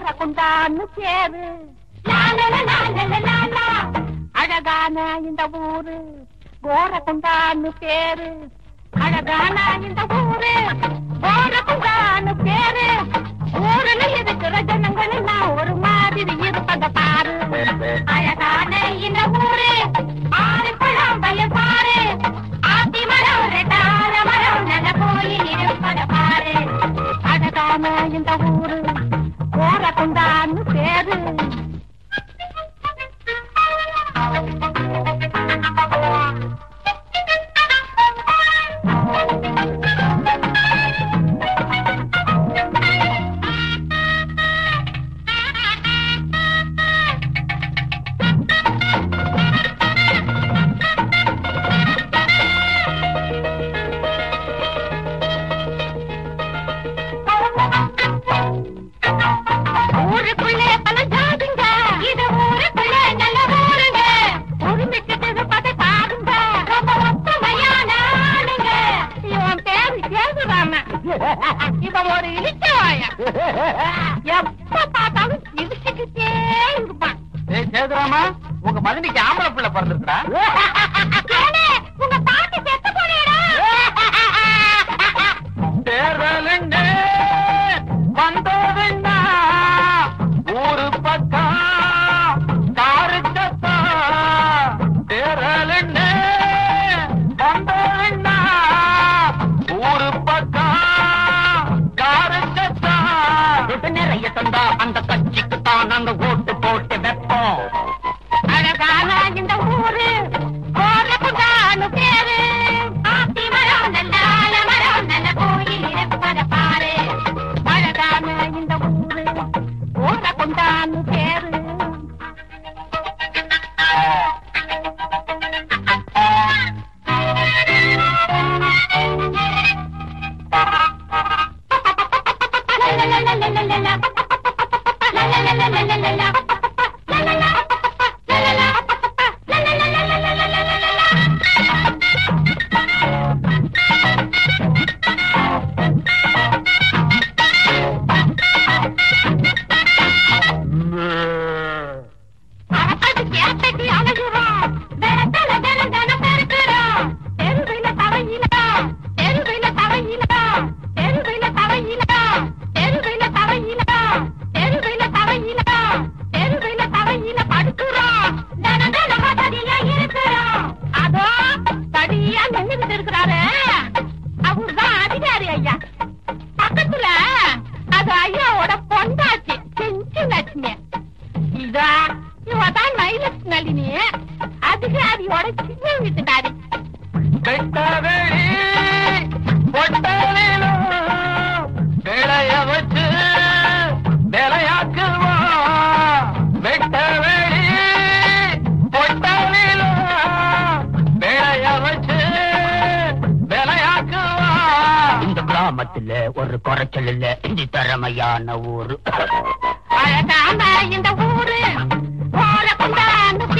கோரகுண்டான்னு பேரு அழகான இந்த ஊரு கோரகுண்டான்னு பேரு அழகான இந்த ஊரு கோரகுண்டான்னு பேரு ஊருல இருக்கிற ஜனங்கள் எல்லாம் ஒரு மாதிரி இருப்பத பாரு அழகான இந்த ஊரு ஆறு பழம் பையன் பாரு ஆத்தி மரம் ரெட்டார மரம் நல்ல கோயில் இருப்பத பாரு அழகான இந்த ஊரு கோரகுண்டான்னு பேரு ஊருக்குள்ளே பல ஜாதிங்க இது ஊருக்குள்ள நல்ல ஊருங்க உரிமைக்கிட்டது பத பாருங்க ரொம்ப ஒத்துமையான ஆளுங்க இவன் பேரு சேதுராம இவன் ஒரு இழிச்சவாய எப்ப பார்த்தாலும் இடிச்சுக்கிட்டே இருப்பான் ஏய் சேதுராமா உங்க மதனிக்கு ஆம்பளை பிள்ளை பிறந்திருக்கா ஏலே, உங்க பாட்டி செத்து போனேடா தேர்தலுண்டு வந்ததுன்னா ஊரு பக்கம் காருக்கத்தா தேர்தலுண்டு வந்ததுன்னா ஊரு பக்கம் காருக்கத்தா நிறைய தந்தா அந்த கட்சிக்கு தான் நாங்க ஓட்டு போட்டு வைப்போம் அழகான இந்த ஊரு கோரகுண்டான்னு பேரு ஆத்தி மரம் நல்ல ஆலமரம் நல்ல கோயில் இருப்பத பாரு அழகான இந்த ஊரு கோரகுண்டான்னு பேரு அரசு கேட்டடி அழகுறோம் வெரத்தல தினம் தினம் பெருக்கிறோம் தெருவில தவையிலோம் தெருவில தவையிலோம் தெருவில தவையிலோம் தெருவில தவையிலோம் தெருவில தவையிலோம் தெருவில தவையில படுக்கிறோம் தினம் தினம் வசதியா இருக்கிறோம் அதோ தடியா நின்னுகிட்டு இருக்கிறாரு அவர்தான் அதிகாரி ஐயா பக்கத்துல அது ஐயாவோட பொண்டாச்சு செஞ்சு லட்சுமி இதா இவதான் மயிலட்சுமி நளினி அதிகாரியோட சின்ன வீட்டுக்காரி வெட்டவெளி பொட்டலிலும் விளைய வச்சு விளையாக்குவோம் வெட்டவெளி பொட்டலிலும் விளைய வச்சு விளையாக்குவோம் இந்த கிராமத்துல ஒரு குறைச்சல் இல்ல இந்த திறமையான ஊரு அழகான இந்த ஊரு போல கொண்டாந்து